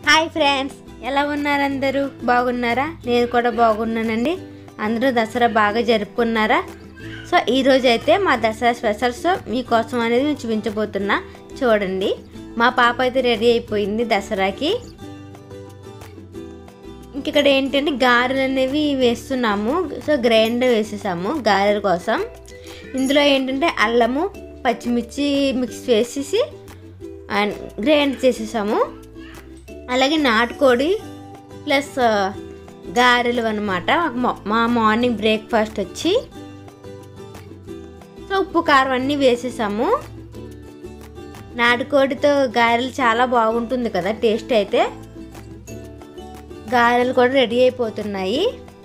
hi friends ఎలా ఉన్నారు అందరూ బాగున్నారా నేను కూడా బాగున్నానండి అందరూ దసరా బాగా జరుపుకున్నారా సో ఈరోజు అయితే మా దసరా స్పెషల్స్ మీకోసం అనేది నేను చూపించబోతున్నా చూడండి మా పాప అయితే రెడీ అయిపోయింది దసరాకి ఇంక ఇక్కడ ఏంటంటే గారెలు అనేవి వేస్తున్నాము సో గ్రైండర్ వేసేసాము గారెల కోసం ఇందులో ఏంటంటే అల్లము పచ్చిమిర్చి మిక్స్ వేసేసి అండ్ గ్రైండ్ చేసేసాము అలాగే నాటుకోడి ప్లస్ గారెలు అనమాట మా మార్నింగ్ బ్రేక్ఫాస్ట్ వచ్చి సో ఉప్పు కారం అన్నీ వేసేసాము నాటుకోడితో గారెలు చాలా బాగుంటుంది కదా టేస్ట్ అయితే గారెలు కూడా రెడీ అయిపోతున్నాయి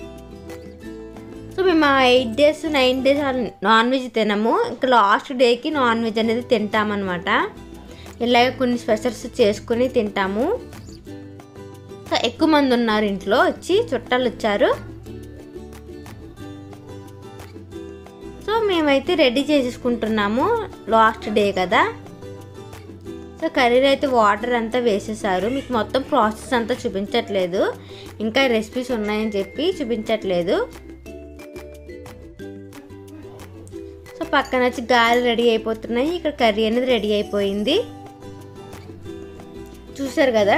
సో మేము ఆ eight days nine days non veg తినము ఇంకా లాస్ట్ డేకి నాన్ వెజ్ అనేది తింటామన్నమాట ఇలాగే కొన్ని స్పెషల్స్ చేసుకుని తింటాము సో ఎక్కువ మంది ఉన్నారు ఇంట్లో వచ్చి చుట్టాలు వచ్చారు సో మేమైతే రెడీ చేసేసుకుంటున్నాము లాస్ట్ డే కదా సో కర్రీలో అయితే వాటర్ అంతా వేసేసారు మీకు మొత్తం ప్రాసెస్ అంతా చూపించట్లేదు ఇంకా రెసిపీస్ ఉన్నాయని చెప్పి చూపించట్లేదు సో పక్కన వచ్చి గాలి రెడీ అయిపోతున్నాయి ఇక్కడ కర్రీ అనేది రెడీ అయిపోయింది చూసారు కదా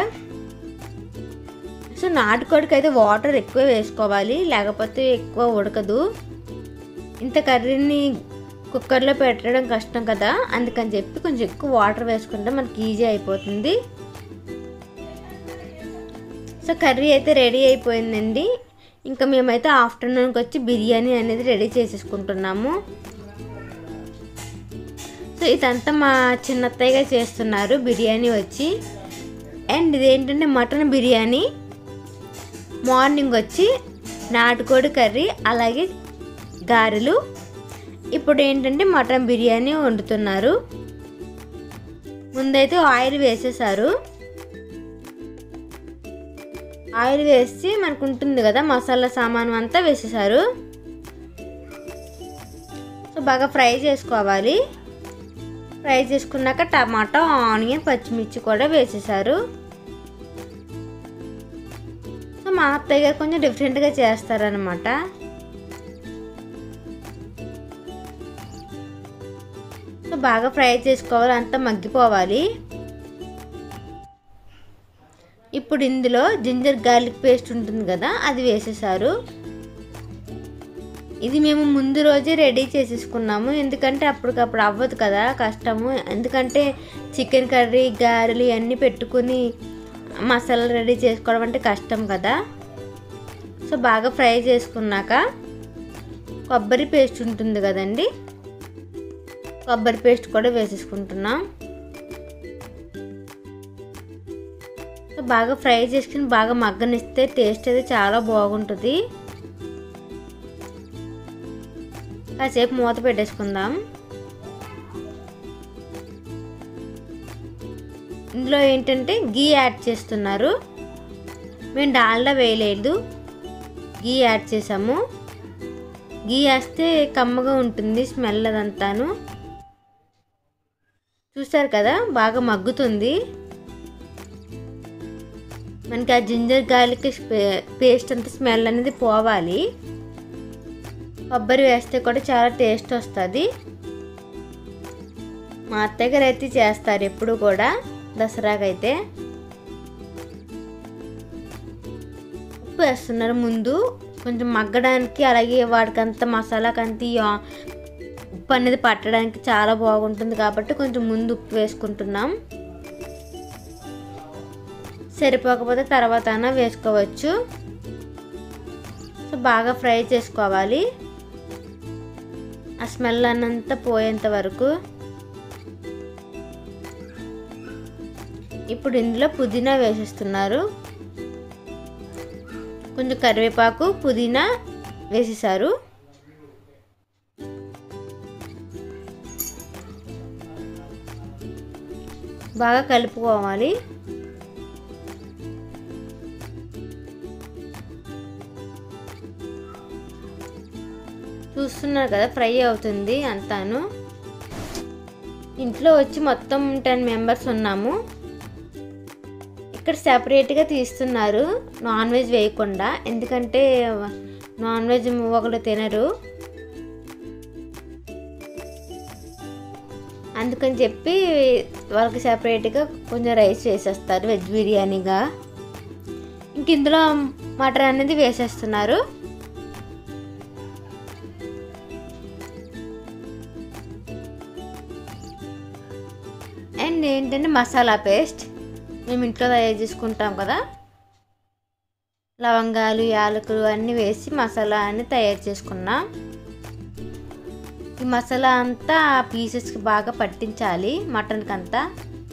సో నాటుకోడికి అయితే వాటర్ ఎక్కువ వేసుకోవాలి లేకపోతే ఎక్కువ ఉడకదు ఇంత కర్రీని కుక్కర్లో పెట్టడం కష్టం కదా అందుకని చెప్పి కొంచెం ఎక్కువ వాటర్ వేసుకుంటే మనకి ఈజీ అయిపోతుంది సో కర్రీ అయితే రెడీ అయిపోయిందండి ఇంకా మేమైతే ఆఫ్టర్నూన్కి వచ్చి బిర్యానీ అనేది రెడీ చేసేసుకుంటున్నాము సో ఇదంతా మా చిన్నత్తయ్యగా చేస్తున్నారు బిర్యానీ వచ్చి అండ్ ఇదేంటంటే మటన్ బిర్యానీ మార్నింగ్ వచ్చి నాటుకోడి కర్రీ అలాగే గారెలు ఇప్పుడు ఏంటంటే మటన్ బిర్యానీ వండుతున్నారు ముందైతే ఆయిల్ వేసేసారు ఆయిల్ వేసి మనకు ఉంటుంది కదా మసాలా సామాను అంతా వేసేసారు సో బాగా ఫ్రై చేసుకోవాలి ఫ్రై చేసుకున్నాక టమాటా ఆనియన్ పచ్చిమిర్చి కూడా వేసేసారు సో మా అత్తయ్య గారు కొంచెం డిఫరెంట్గా చేస్తారనమాట సో బాగా ఫ్రై చేసుకోవాలి అంతా మగ్గిపోవాలి ఇప్పుడు ఇందులో జింజర్ గార్లిక్ పేస్ట్ ఉంటుంది కదా అది వేసేసారు ఇది మేము ముందు రోజే రెడీ చేసేసుకున్నాము ఎందుకంటే అప్పటికప్పుడు అవ్వదు కదా కష్టము ఎందుకంటే చికెన్ కర్రీ గారెలు ఇవన్నీ పెట్టుకుని మసాలా రెడీ చేసుకోవడం అంటే కష్టం కదా సో బాగా ఫ్రై చేసుకున్నాక కొబ్బరి పేస్ట్ ఉంటుంది కదండి కొబ్బరి పేస్ట్ కూడా వేసేసుకుంటున్నాం సో బాగా ఫ్రై చేసుకుని బాగా మగ్గనిస్తే టేస్ట్ అయితే చాలా బాగుంటుంది కాసేపు మూత పెట్టేసుకుందాం ఇందులో ఏంటంటే గీ యాడ్ చేస్తున్నారు మేము డాల్డా వేయలేదు గీ యాడ్ చేసాము గీ వేస్తే కమ్మగా ఉంటుంది స్మెల్ అదంతాను చూసారు కదా బాగా మగ్గుతుంది మనకి ఆ జింజర్ గార్లిక్ పేస్ట్ అంత స్మెల్ అనేది పోవాలి కొబ్బరి వేస్తే కూడా చాలా టేస్ట్ వస్తుంది మా అత్తయ్య గారు అయితే చేస్తారు ఎప్పుడు కూడా దసరాకైతే ఉప్పు వేస్తున్నారు ముందు కొంచెం మగ్గడానికి అలాగే వాడికంత మసాలాకంత ఉప్పు అనేది పట్టడానికి చాలా బాగుంటుంది కాబట్టి కొంచెం ముందు ఉప్పు వేసుకుంటున్నాం సరిపోకపోతే తర్వాత వేసుకోవచ్చు సో బాగా ఫ్రై చేసుకోవాలి ఆ స్మెల్ అన్నంత పోయేంత వరకు ఇప్పుడు ఇందులో పుదీనా వేసేస్తున్నారు కొంచెం కరివేపాకు పుదీనా వేసేసారు బాగా కలుపుకోవాలి చూస్తున్నారు కదా ఫ్రై అవుతుంది అంతాను ఇంట్లో వచ్చి మొత్తం టెన్ మెంబర్స్ ఉన్నాము ఇక్కడ సెపరేట్గా తీస్తున్నారు నాన్ వెజ్ వేయకుండా ఎందుకంటే నాన్ వెజ్ ఒకళ్ళు తినరు అందుకని చెప్పి వాళ్ళకి సెపరేట్గా కొంచెం రైస్ వేసేస్తారు వెజ్ బిర్యానీగా ఇంక ఇందులో మటన్ అనేది వేసేస్తున్నారు అండ్ ఏంటంటే మసాలా పేస్ట్ మేము ఇంట్లో తయారు చేసుకుంటాం కదా లవంగాలు యాలకులు అన్నీ వేసి మసాలా అని తయారు చేసుకున్నాం ఈ మసాలా అంతా పీసెస్కి బాగా పట్టించాలి మటన్కి అంతా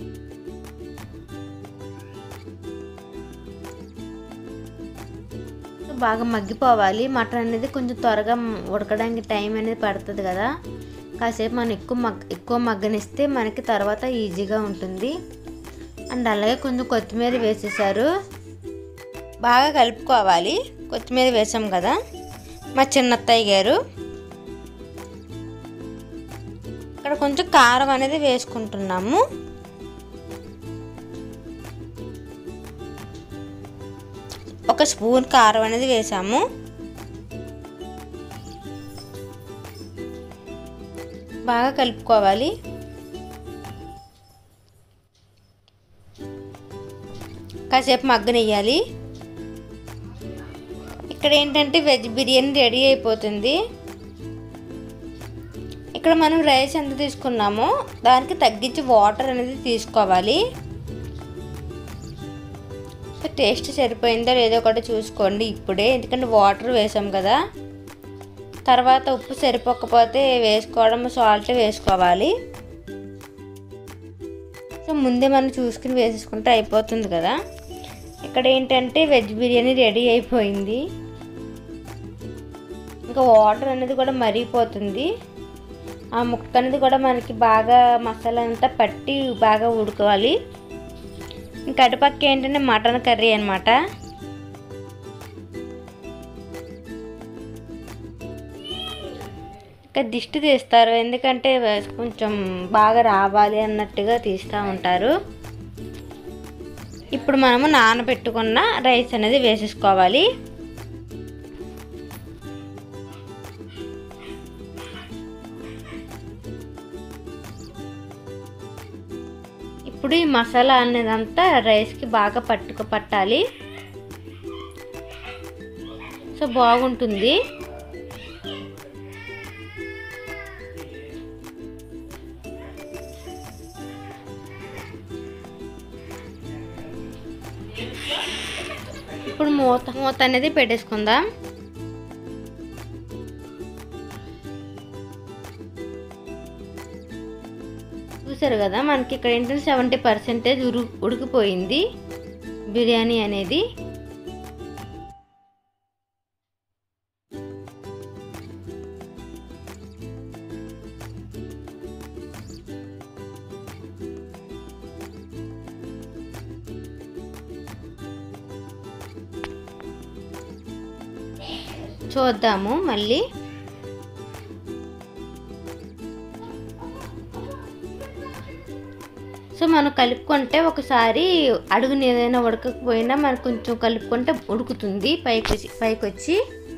బాగా మగ్గిపోవాలి మటన్ అనేది కొంచెం త్వరగా ఉడకడానికి టైం అనేది పడుతుంది కదా కాసేపు మనం ఎక్కువ మగ్ ఎక్కువ మగ్గనిస్తే మనకి తర్వాత ఈజీగా ఉంటుంది అండ్ అలాగే కొంచెం కొత్తిమీర వేసేసారు బాగా కలుపుకోవాలి కొత్తిమీర వేసాం కదా మా చిన్నత్తయ్య గారు ఇక్కడ కొంచెం కారం అనేది వేసుకుంటున్నాము ఒక స్పూన్ కారం అనేది వేసాము బాగా కలుపుకోవాలి కాసేపు మగ్గనియ్యాలి ఇక్కడ ఏంటంటే వెజ్ బిర్యానీ రెడీ అయిపోతుంది ఇక్కడ మనం రైస్ ఎంత తీసుకున్నామో దానికి తగ్గించి వాటర్ అనేది తీసుకోవాలి సో టేస్ట్ సరిపోయిందో లేదో కూడా చూసుకోండి ఇప్పుడే ఎందుకంటే వాటర్ వేసాం కదా తర్వాత ఉప్పు సరిపోకపోతే వేసుకోవడం సాల్ట్ వేసుకోవాలి సో ముందే మనం చూసుకుని వేసేసుకుంటే అయిపోతుంది కదా ఇక్కడ ఏంటంటే వెజ్ బిర్యానీ రెడీ అయిపోయింది ఇంకా వాటర్ అనేది కూడా మరిగిపోతుంది ఆ ముక్క అనేది కూడా మనకి బాగా మసాలా అంతా పట్టి బాగా ఉడుకోవాలి ఇంకా అటుపక్క ఏంటంటే మటన్ కర్రీ అనమాట ఇంకా దిష్టి తీస్తారు ఎందుకంటే కొంచెం బాగా రావాలి అన్నట్టుగా తీస్తూ ఉంటారు ఇప్పుడు మనము నానబెట్టుకున్న రైస్ అనేది వేసేసుకోవాలి ఇప్పుడు ఈ మసాలా అనేదంతా రైస్కి బాగా పట్టుకు పట్టాలి సో బాగుంటుంది ఇప్పుడు మూత మూత అనేది పెట్టేసుకుందాం చూసారు కదా మనకి ఇక్కడ ఏంటంటే సెవెంటీ పర్సెంటేజ్ ఉరు ఉడికిపోయింది బిర్యానీ అనేది చూద్దాము మళ్ళీ సో మనం కలుపుకుంటే ఒకసారి అడుగుని ఏదైనా ఉడకకపోయినా మనం కొంచెం కలుపుకుంటే ఉడుకుతుంది పైకి వచ్చి పైకి వచ్చి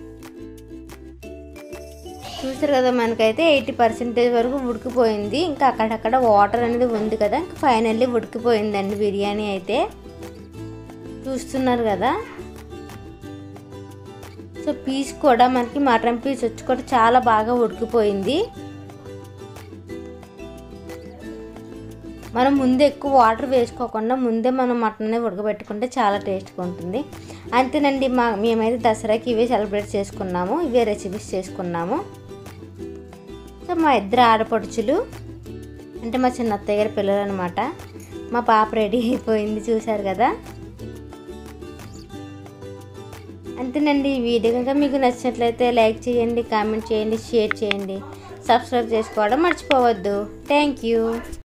చూసారు కదా మనకైతే ఎయిటీ పర్సెంటేజ్ వరకు ఉడికిపోయింది ఇంకా అక్కడక్కడ వాటర్ అనేది ఉంది కదా ఇంకా ఫైనల్లీ ఉడికిపోయిందండి బిర్యానీ అయితే చూస్తున్నారు కదా సో పీస్ కూడా మనకి మటన్ పీస్ వచ్చి కూడా చాలా బాగా ఉడికిపోయింది మనం ముందే ఎక్కువ వాటర్ వేసుకోకుండా ముందే మనం మటన్ ఉడకబెట్టుకుంటే చాలా టేస్ట్గా ఉంటుంది అంతేనండి మా మేమైతే దసరాకి ఇవే సెలబ్రేట్ చేసుకున్నాము ఇవే రెసిపీస్ చేసుకున్నాము సో మా ఇద్దరు ఆడపడుచులు అంటే మా చిన్న అత్తయ్య గారి పిల్లలు అనమాట మా పాప రెడీ అయిపోయింది చూసారు కదా అంతేనండి ఈ వీడియో కనుక మీకు నచ్చినట్లయితే లైక్ చేయండి కామెంట్ చేయండి షేర్ చేయండి సబ్స్క్రైబ్ చేసుకోవడం మర్చిపోవద్దు థ్యాంక్ యూ